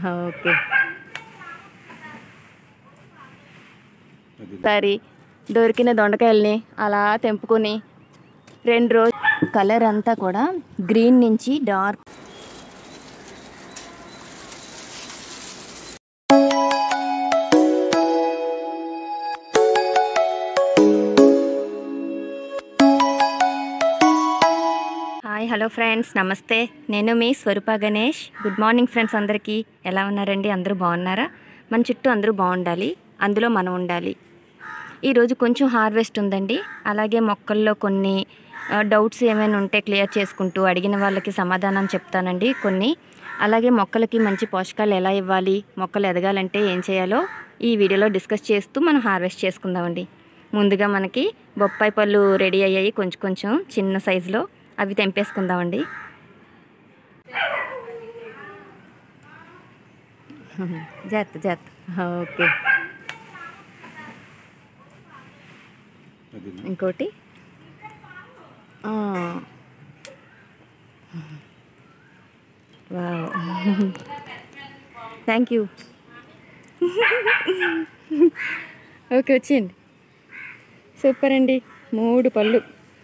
Okay సరి దొరికిన దొండకాయల్ని అలా తెంపుకొని రెండు రోజు కలర్ అంతా కూడా గ్రీన్ నుంచి డార్క్ హాయ్ హలో ఫ్రెండ్స్ నమస్తే నేను మీ Swarupa Ganesh good morning friends అందరికీ ఎలా ఉన్నారండి అందరూ బాగున్నారా మన చుట్టూ అందరూ బాగుండాలి అందులో మనం ఉండాలి ఈరోజు కొంచెం హార్వెస్ట్ ఉందండి అలాగే మొక్కల్లో కొన్ని డౌట్స్ ఏమైనా ఉంటే క్లియర్ చేసుకుంటూ అడిగిన వాళ్ళకి సమాధానం చెప్తానండి కొన్ని అలాగే మొక్కలకి మంచి పోషకాలు ఎలా ఇవ్వాలి మొక్కలు ఎదగాలంటే ఏం చేయాలో ఈ వీడియోలో డిస్కస్ చేస్తూ మనం హార్వెస్ట్ చేసుకుందామండి ముందుగా మనకి బొప్పాయి పళ్ళు రెడీ అయ్యాయి కొంచెం కొంచెం చిన్న సైజులో అవి తెంపేసుకుందామండి జాగ్రత్త జాగ్రత్త ఓకే ఇంకోటి ఆ. వావ్ థ్యాంక్ యూ ఓకే వచ్చింది సూపర్ అండి మూడు పళ్ళు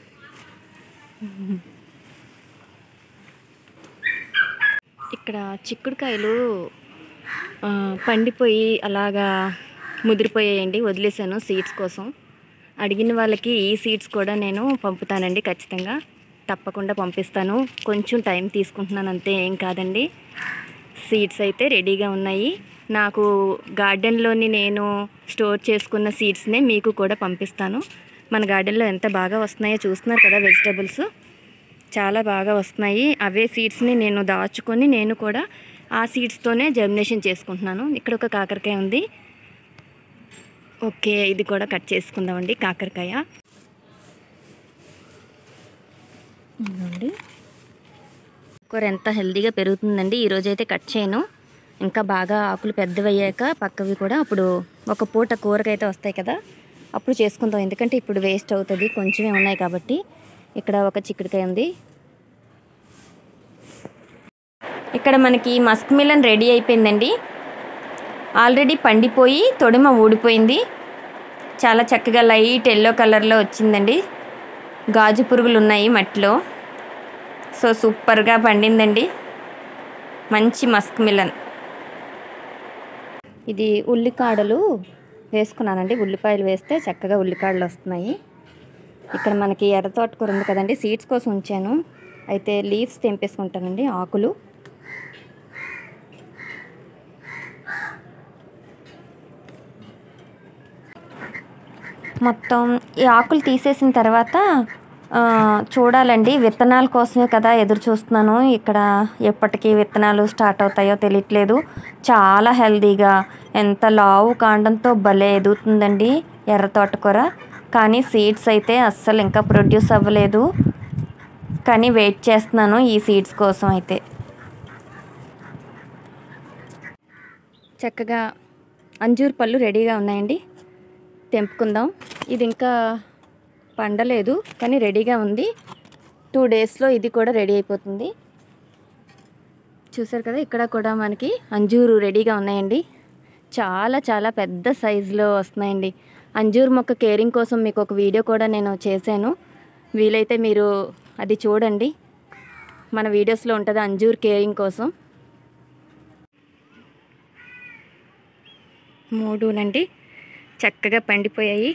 ఇక్కడ చిక్కుడుకాయలు ఆ, పండిపోయి అలాగా ముదిరిపోయాయండి వదిలేసాను సీడ్స్ కోసం అడిగిన వాళ్ళకి ఈ సీడ్స్ కూడా నేను పంపుతానండి ఖచ్చితంగా తప్పకుండా పంపిస్తాను కొంచెం టైం తీసుకుంటున్నాను అంతే ఏం కాదండి సీడ్స్ అయితే రెడీగా ఉన్నాయి నాకు గార్డెన్లోని నేను స్టోర్ చేసుకున్న సీడ్స్నే మీకు కూడా పంపిస్తాను మన గార్డెన్లో ఎంత బాగా వస్తున్నాయో చూస్తున్నారు కదా వెజిటబుల్స్ చాలా బాగా వస్తున్నాయి అవే సీడ్స్ని నేను దాచుకొని నేను కూడా ఆ సీడ్స్తోనే జర్మినేషన్ చేసుకుంటున్నాను ఇక్కడ ఒక కాకరకాయ ఉంది ఓకే ఇది కూడా కట్ చేసుకుందామండి కాకరకాయ ఇదిగోండి కూర ఎంత హెల్తీగా పెరుగుతుందండి ఈరోజు అయితే కట్ చేయను ఇంకా బాగా ఆకులు పెద్దవయ్యాక పక్కవి కూడా అప్పుడు ఒక పూట కూరకైతే వస్తాయి కదా అప్పుడు చేసుకుందాం ఎందుకంటే ఇప్పుడు వేస్ట్ అవుతుంది కొంచెమే ఉన్నాయి కాబట్టి ఇక్కడ ఒక చిక్కుడుకాయ ఉంది ఇక్కడ మనకి మస్క్ మిలన్ రెడీ అయిపోయిందండి ఆల్రెడీ పండిపోయి తొడిమ ఊడిపోయింది చాలా చక్కగా లైట్ ఎల్లో కలర్లో వచ్చిందండి గాజు పురుగులు ఉన్నాయి మట్టిలో సో సూపర్గా పండిందండి మంచి మస్క్ మిలన్ ఇది ఉల్లికాడలు వేసుకున్నానండి ఉల్లిపాయలు వేస్తే చక్కగా ఉల్లికాడలు వస్తున్నాయి ఇక్కడ మనకి ఎర్ర తోటకూర ఉంది కదండి సీడ్స్ కోసం ఉంచాను అయితే లీవ్స్ తెంపేసుకుంటానండి ఆకులు మొత్తం ఈ ఆకులు తీసేసిన తర్వాత ఆ, చూడాలండి విత్తనాల కోసమే కదా ఎదురు చూస్తున్నాను ఇక్కడ ఎప్పటికీ విత్తనాలు స్టార్ట్ అవుతాయో తెలియట్లేదు చాలా హెల్దీగా ఎంత లావు కాండంతో భలే ఎదుగుతుందండి ఎర్ర తోటకూర కానీ సీడ్స్ అయితే అస్సలు ఇంకా ప్రొడ్యూస్ అవ్వలేదు కానీ వెయిట్ చేస్తున్నాను ఈ సీడ్స్ కోసం అయితే చక్కగా అంజూర్ పళ్ళు రెడీగా ఉన్నాయండి తెంపుకుందాం ఇది ఇంకా పండలేదు కానీ రెడీగా ఉంది టూ డేస్లో ఇది కూడా రెడీ అయిపోతుంది చూసారు కదా ఇక్కడ కూడా మనకి అంజూరు రెడీగా ఉన్నాయండి చాలా చాలా పెద్ద సైజులో వస్తున్నాయండి అంజూర్ మొక్క కేరింగ్ కోసం మీకు ఒక వీడియో కూడా నేను చేశాను వీలైతే మీరు అది చూడండి మన వీడియోస్లో ఉంటుంది అంజూర్ కేరింగ్ కోసం మూడునండి చక్కగా పండిపోయాయి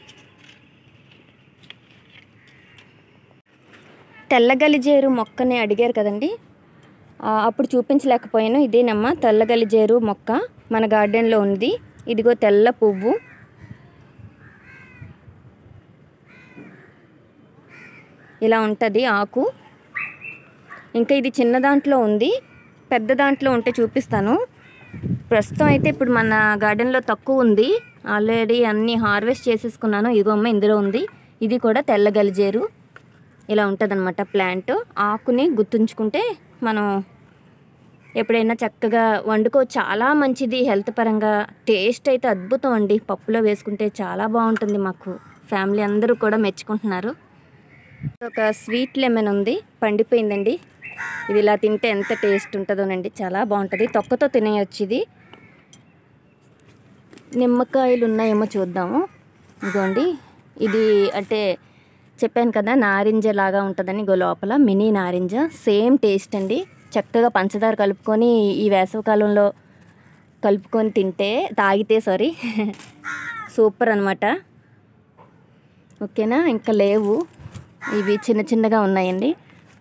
తెల్లగలిజేరు మొక్కని అడిగారు కదండి ఆ, అప్పుడు చూపించలేకపోయాను ఇదేనమ్మా తెల్లగలిజేరు మొక్క మన గార్డెన్లో ఉంది ఇదిగో తెల్ల పువ్వు ఇలా ఉంటుంది ఆకు ఇంకా ఇది చిన్న దాంట్లో ఉంది పెద్ద దాంట్లో ఉంటే చూపిస్తాను ప్రస్తుతం అయితే ఇప్పుడు మన గార్డెన్లో తక్కువ ఉంది ఆల్రెడీ అన్నీ హార్వెస్ట్ చేసేసుకున్నాను ఇదిగో అమ్మ ఇందులో ఉంది ఇది కూడా తెల్ల గలిజేరు ఇలా ఉంటుందన్నమాట ప్లాంట్ ఆకుని గుర్తుంచుకుంటే మనం ఎప్పుడైనా చక్కగా వండుకో చాలా మంచిది హెల్త్ పరంగా టేస్ట్ అయితే అద్భుతం అండి పప్పులో వేసుకుంటే చాలా బాగుంటుంది మాకు ఫ్యామిలీ అందరూ కూడా మెచ్చుకుంటున్నారు ఒక స్వీట్ లెమన్ ఉంది పండిపోయిందండి ఇది ఇలా తింటే ఎంత టేస్ట్ ఉంటుందోనండి చాలా బాగుంటుంది తొక్కతో తినేయచ్చు ఇది నిమ్మకాయలు ఉన్నాయేమో చూద్దాము ఇదిగోండి ఇది అంటే చెప్పాను కదా నారింజ లాగా ఉంటుందని ఇగో లోపల మినీ నారింజ సేమ్ టేస్ట్ అండి చక్కగా పంచదార కలుపుకొని ఈ వేసవికాలంలో కలుపుకొని తింటే తాగితే సారీ సూపర్ అనమాట ఓకేనా ఇంకా లేవు ఇవి చిన్న చిన్నగా ఉన్నాయండి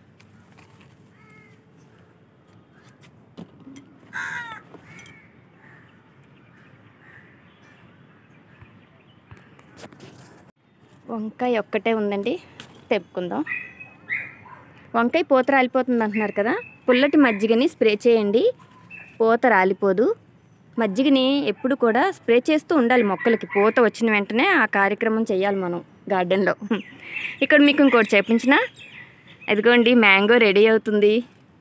వంకాయ ఒక్కటే ఉందండి తెప్పుకుందాం వంకాయ పూత రాలిపోతుంది అంటున్నారు కదా పుల్లటి మజ్జిగని స్ప్రే చేయండి పూత రాలిపోదు మజ్జిగని ఎప్పుడు కూడా స్ప్రే చేస్తూ ఉండాలి మొక్కలకి పూత వచ్చిన వెంటనే ఆ కార్యక్రమం చేయాలి మనం గార్డెన్లో ఇక్కడ మీకు ఇంకోటి చెప్పించిన అదిగోండి మ్యాంగో రెడీ అవుతుంది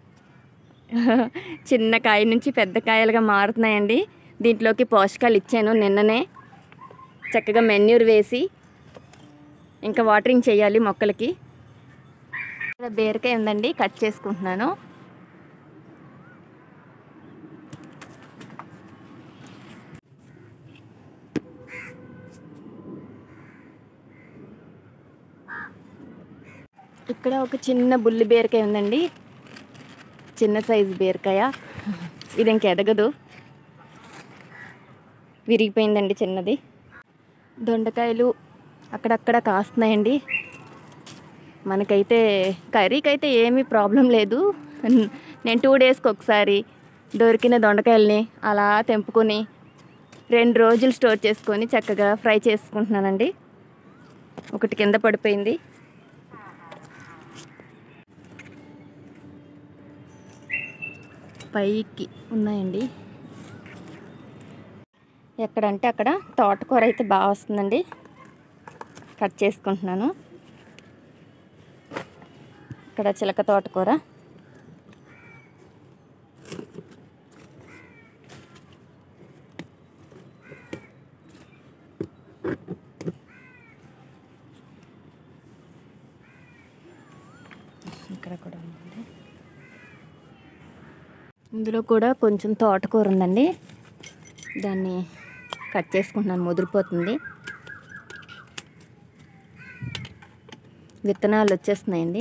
చిన్న కాయ నుంచి పెద్ద కాయలుగా మారుతున్నాయండి దీంట్లోకి పోషకాలు ఇచ్చాను నిన్ననే చక్కగా మెన్యూర్ వేసి ఇంకా వాటరింగ్ చేయాలి మొక్కలకి ఇక్కడ బీరకాయ ఉందండి కట్ చేసుకుంటున్నాను ఇక్కడ ఒక చిన్న బుల్లి బీరకాయ ఉందండి చిన్న సైజు బీరకాయ ఇది ఇంక ఎదగదు విరిగిపోయిందండి చిన్నది దొండకాయలు అక్కడక్కడ కాస్తున్నాయండి మనకైతే కర్రీకి అయితే ఏమీ ప్రాబ్లం లేదు నేను టూ డేస్కి ఒకసారి దొరికిన దొండకాయల్ని అలా తెంపుకొని రెండు రోజులు స్టోర్ చేసుకొని చక్కగా ఫ్రై చేసుకుంటున్నానండి ఒకటి కింద పడిపోయింది పైకి ఉన్నాయండి ఎక్కడంటే అక్కడ తోటకూర అయితే బాగా వస్తుందండి కట్ చేసుకుంటున్నాను ఇక్కడ చిలక తోటకూర ఇక్కడ కూడా ఉందండి ఇందులో కూడా కొంచెం తోటకూర ఉందండి దాన్ని కట్ చేసుకుంటున్నాను ముదిరిపోతుంది విత్తనాలు వచ్చేస్తున్నాయండి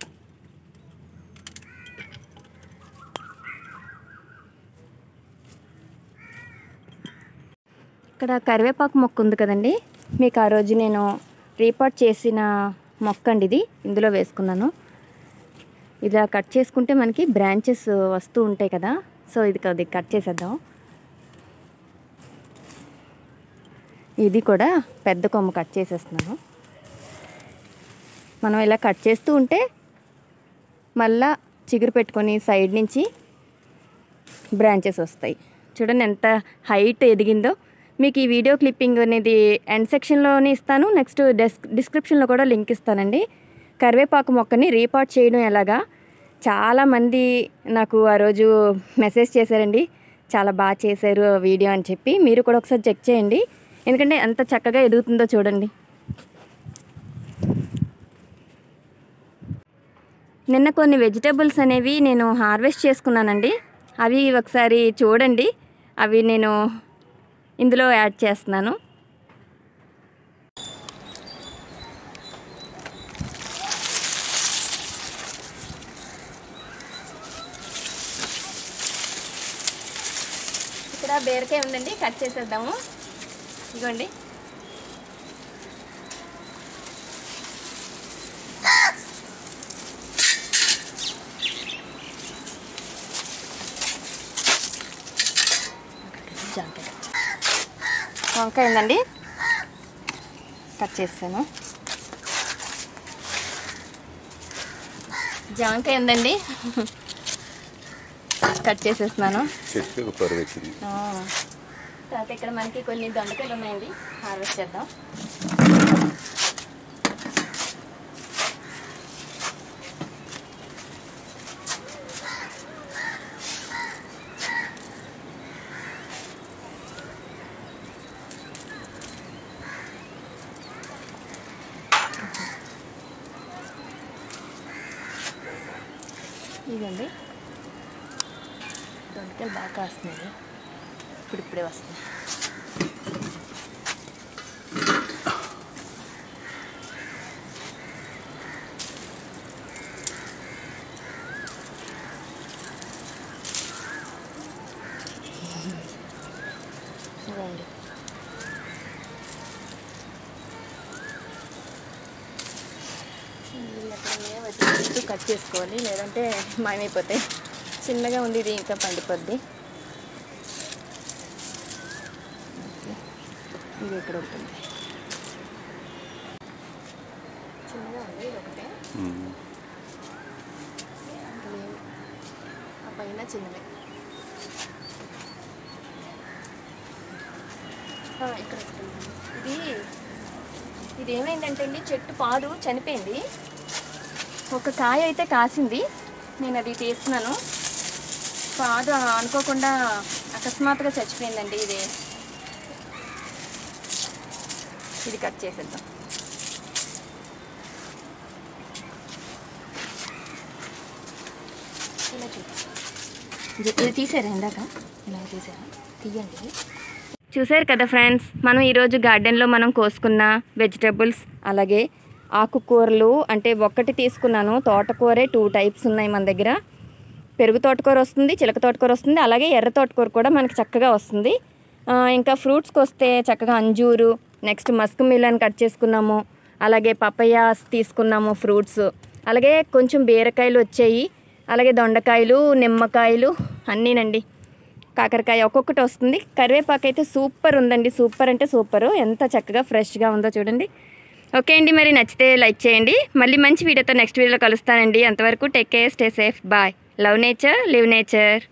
ఇక్కడ కరివేపాకు మొక్క ఉంది కదండి మీకు ఆ రోజు నేను రీపాట్ చేసిన మొక్క అండి ఇది ఇందులో వేసుకున్నాను ఇలా కట్ చేసుకుంటే మనకి బ్రాంచెస్ వస్తూ ఉంటాయి కదా సో ఇది కొద్ది కట్ చేసేద్దాం ఇది కూడా పెద్ద కొమ్మ కట్ చేసేస్తున్నాను మనం ఇలా కట్ చేస్తూ ఉంటే మళ్ళా చిగురు పెట్టుకొని సైడ్ నుంచి బ్రాంచెస్ వస్తాయి చూడండి ఎంత హైట్ ఎదిగిందో మీకు ఈ వీడియో క్లిప్పింగ్ అనేది ఎండ్ సెక్షన్లోనే ఇస్తాను నెక్స్ట్ డెస్ డిస్క్రిప్షన్లో కూడా లింక్ ఇస్తానండి కరివేపాకు మొక్కని రీపాట్ చేయడం ఎలాగా చాలామంది నాకు ఆ రోజు మెసేజ్ చేశారండి చాలా బాగా చేశారు ఆ వీడియో అని చెప్పి మీరు కూడా ఒకసారి చెక్ చేయండి ఎందుకంటే ఎంత చక్కగా ఎదుగుతుందో చూడండి నిన్న కొన్ని వెజిటేబుల్స్ అనేవి నేను హార్వెస్ట్ చేసుకున్నానండి అవి ఒకసారి చూడండి అవి నేను ఇందులో యాడ్ చేస్తున్నాను ఇక్కడ బీరకాయ ఉందండి కట్ చేసేద్దాము ఇదిగోండి వంకాయ ఉందండి కట్ చేస్తాను జాంకాయ ఉందండి కట్ చేసేస్తున్నాను చెట్టుకు పరుగు వచ్చింది ఆ. తర్వాత ఇక్కడ మనకి కొన్ని దొండకాయలు ఉన్నాయండి హార్వెస్ట్ చేద్దాం ఇదండి దొండకాయలు బాగా కాస్తున్నాయి ఇప్పుడు ఇప్పుడే వస్తాయి ఇదండి వీళ్ళకనే వచ్చి కట్ చేసుకోవాలి లేదంటే మాయమైపోతాయి చిన్నగా ఉంది ఇది ఇంకా పండిపోద్ది ఇది ఇక్కడ ఉంటుంది చిన్నగా ఉంది ఇది ఒకటే లేవు. ఆ పైన చిన్నవే ఆ, ఇక్కడ ఒకటి ఉంది. ఇది ఇది ఏమైందంటే అండి చెట్టు పాదు చనిపోయింది ఒక కాయ అయితే కాసింది నేను అది తీస్తున్నాను పాదు అనుకోకుండా అకస్మాత్తుగా చచ్చిపోయిందండి ఇది ఇది కట్ చేసేద్దాం ఇలా చూపిస్తాం ఇది ఇది తీసారా ఇందాక ఇలా తీసారా తీయండి చూసారు కదా ఫ్రెండ్స్ మనం ఈరోజు గార్డెన్లో మనం కోసుకున్న వెజిటబుల్స్ అలాగే ఆకుకూరలు అంటే ఒక్కటి తీసుకున్నాను తోటకూరే టూ టైప్స్ ఉన్నాయి మన దగ్గర పెరుగు తోటకూర వస్తుంది చిలక తోటకూర వస్తుంది అలాగే ఎర్ర తోటకూర కూడా మనకి చక్కగా వస్తుంది ఆ, ఇంకా ఫ్రూట్స్కి వస్తే చక్కగా అంజూరు నెక్స్ట్ మస్క్ మిలన్ కట్ చేసుకున్నాము అలాగే పపయాస్ తీసుకున్నాము ఫ్రూట్స్ అలాగే కొంచెం బీరకాయలు వచ్చాయి అలాగే దొండకాయలు నిమ్మకాయలు అన్నీనండి కాకరకాయ ఒక్కొక్కటి వస్తుంది కరివేపాకు అయితే సూపర్ ఉందండి సూపర్ అంటే సూపర్ ఎంత చక్కగా ఫ్రెష్గా ఉందో చూడండి ఓకే అండి మరి నచ్చితే లైక్ చేయండి మళ్ళీ మంచి వీడియోతో నెక్స్ట్ వీడియోలో కలుస్తానండి అంతవరకు take care stay safe bye love nature live nature